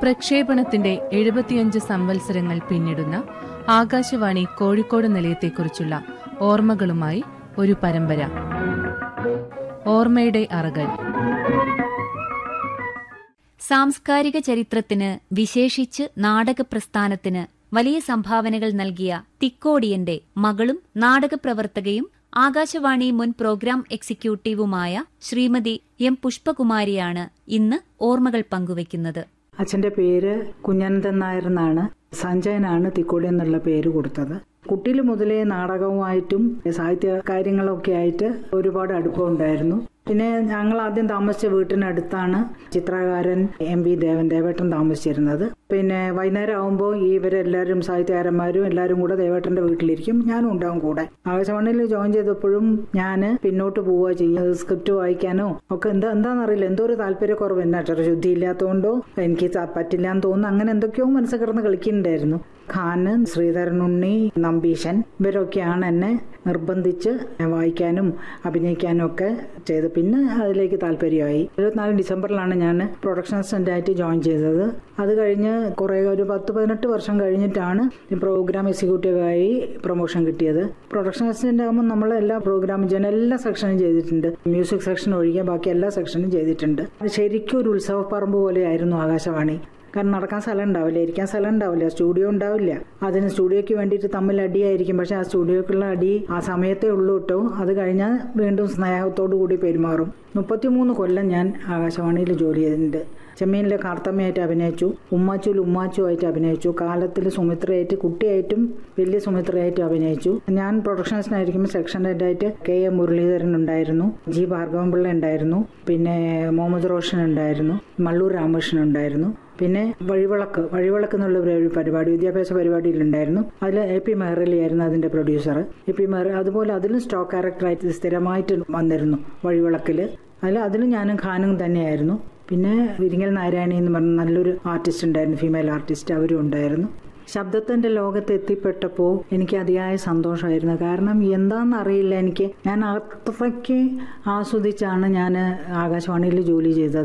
പ്രക്ഷേപണത്തിന്റെ എഴുപത്തിയഞ്ച് സംവത്സരങ്ങൾ പിന്നിടുന്ന ആകാശവാണി കോഴിക്കോട് നിലയത്തെക്കുറിച്ചുള്ള ഓർമ്മകളുമായി ഒരു പരമ്പര ഓർമ്മയുടെ അറകൾ സാംസ്കാരിക ചരിത്രത്തിന് വിശേഷിച്ച് നാടക പ്രസ്ഥാനത്തിന് വലിയ സംഭാവനകൾ നൽകിയ തിക്കോടിയന്റെ മകളും നാടകപ്രവർത്തകയും ആകാശവാണി മുൻ പ്രോഗ്രാം എക്സിക്യൂട്ടീവുമായ ശ്രീമതി എം പുഷ്പകുമാരിയാണ് ഇന്ന് ഓർമ്മകൾ പങ്കുവയ്ക്കുന്നത് അച്ഛന്റെ പേര് കുഞ്ഞനന്ദൻ നായർ എന്നാണ് സഞ്ജയനാണ് തിക്കോടി എന്നുള്ള പേര് കൊടുത്തത് കുട്ടിയിൽ മുതലേ നാടകവുമായിട്ടും സാഹിത്യ കാര്യങ്ങളൊക്കെ ആയിട്ട് ഒരുപാട് അടുപ്പമുണ്ടായിരുന്നു പിന്നെ ഞങ്ങൾ ആദ്യം താമസിച്ച വീട്ടിനടുത്താണ് ചിത്രകാരൻ എം വി ദേവൻ ദേവേട്ടൻ താമസിച്ചിരുന്നത് പിന്നെ വൈകുന്നേരം ആകുമ്പോൾ ഇവരെല്ലാവരും സാഹിത്യകാരന്മാരും എല്ലാവരും കൂടെ ദേവേട്ടന്റെ വീട്ടിലിരിക്കും ഞാനും ഉണ്ടാവും കൂടെ ആകാശവാണിയിൽ ജോയിൻ ചെയ്തപ്പോഴും ഞാൻ പിന്നോട്ട് പോവുക ചെയ്യുക സ്ക്രിപ്റ്റ് വായിക്കാനോ ഒക്കെ എന്താ എന്താണെന്നറിയില്ല എന്തോ ഒരു താല്പര്യക്കുറവ് എന്നെ അക്ഷരശുദ്ധി ഇല്ലാത്തതുകൊണ്ടോ എനിക്ക് ത- പറ്റില്ല എന്ന് തോന്നുന്നു അങ്ങനെ എന്തൊക്കെയോ മനസ്സിൽ കിടന്ന് കളിക്കുന്നുണ്ടായിരുന്നു ഖാന് ശ്രീധരനുണ്ണി നമ്പീശൻ ഇവരൊക്കെയാണ് എന്നെ നിർബന്ധിച്ച് വായിക്കാനും അഭിനയിക്കാനും ഒക്കെ ചെയ്ത് പിന്നെ അതിലേക്ക് താല്പര്യമായി ഇരുപത്തിനാല് ഡിസംബറിലാണ് ഞാൻ പ്രൊഡക്ഷൻ അസിസ്റ്റന്റ് ആയിട്ട് ജോയിൻ ചെയ്തത് അത് കഴിഞ്ഞ് കുറേ ഒരു പത്ത് പതിനെട്ട് വർഷം കഴിഞ്ഞിട്ടാണ് ഈ പ്രോഗ്രാം എക്സിക്യൂട്ടീവായി പ്രൊമോഷൻ കിട്ടിയത് പ്രൊഡക്ഷൻ അസിസ്റ്റന്റ് ആകുമ്പോൾ നമ്മൾ എല്ലാ പ്രോഗ്രാമും ചെയ്യുന്ന എല്ലാ സെക്ഷനും ചെയ്തിട്ടുണ്ട് മ്യൂസിക് സെക്ഷൻ ഒഴികെ ബാക്കി എല്ലാ സെക്ഷനും ചെയ്തിട്ടുണ്ട് അത് ശരിക്കും ഒരു ഉത്സവപ്പറമ്പ് പോലെയായിരുന്നു ആകാശവാണി കാരണം നടക്കാൻ സ്ഥലം ഉണ്ടാവില്ല ഇരിക്കാൻ സ്ഥലം ഉണ്ടാവില്ല സ്റ്റുഡിയോ ഉണ്ടാവില്ല അതിന് സ്റ്റുഡിയോയ്ക്ക് വേണ്ടിയിട്ട് തമ്മിൽ അടിയായിരിക്കും പക്ഷെ ആ സ്റ്റുഡിയോക്കുള്ള അടി ആ സമയത്തേ ഉള്ളൂ കേട്ടോ അത് കഴിഞ്ഞാൽ വീണ്ടും സ്നേഹത്തോടു കൂടി പെരുമാറും മുപ്പത്തിമൂന്ന് കൊല്ലം ഞാൻ ആകാശവാണിയിൽ ജോലി ചെയ്തിട്ടുണ്ട് ചെമ്മീനിലെ കാർത്തമ്മയായിട്ട് അഭിനയിച്ചു ഉമ്മാച്ചുൽ ഉമ്മാച്ചുമായിട്ട് അഭിനയിച്ചു കാലത്തിൽ സുമിത്രയായിട്ട് കുട്ടിയായിട്ടും വലിയ സുമിത്രയായിട്ടും അഭിനയിച്ചു ഞാൻ പ്രൊഡക്ഷൻ അസിസ്റ്റന്റായിരിക്കുമ്പോൾ സെക്ഷൻ ഹെഡായിട്ട് കെ എം മുരളീധരൻ ഉണ്ടായിരുന്നു ജി ഭാർഗവൻപിള്ള ഉണ്ടായിരുന്നു പിന്നെ മുഹമ്മദ് റോഷൻ ഉണ്ടായിരുന്നു മള്ളൂർ രാമകൃഷ്ണൻ ഉണ്ടായിരുന്നു പിന്നെ വഴിവിളക്ക് വഴിവിളക്ക് എന്നുള്ള ഒരു പരിപാടി വിദ്യാഭ്യാസ പരിപാടിയിലുണ്ടായിരുന്നു അതിൽ എ പി മെഹ്റലി ആയിരുന്നു അതിന്റെ പ്രൊഡ്യൂസർ എ പി മെഹ്റ അതുപോലെ അതിലും സ്റ്റോക്ക് ക്യാരക്ടറായിട്ട് സ്ഥിരമായിട്ട് വന്നിരുന്നു വഴിവിളക്കിൽ അതിൽ അതിലും ഞാനും ഖാനും തന്നെയായിരുന്നു പിന്നെ വിരിങ്ങൽ നാരായണി എന്ന് പറഞ്ഞ നല്ലൊരു ആർട്ടിസ്റ്റ് ഉണ്ടായിരുന്നു ഫീമെയിൽ ആർട്ടിസ്റ്റ് അവരും ഉണ്ടായിരുന്നു ശബ്ദത്തിന്റെ ലോകത്ത് എത്തിപ്പെട്ടപ്പോൾ എനിക്ക് അതിയായ സന്തോഷമായിരുന്നു കാരണം എന്താണെന്ന് അറിയില്ല എനിക്ക് ഞാൻ അത്രയ്ക്ക് ആസ്വദിച്ചാണ് ഞാൻ ആകാശവാണിയിൽ ജോലി ചെയ്തത്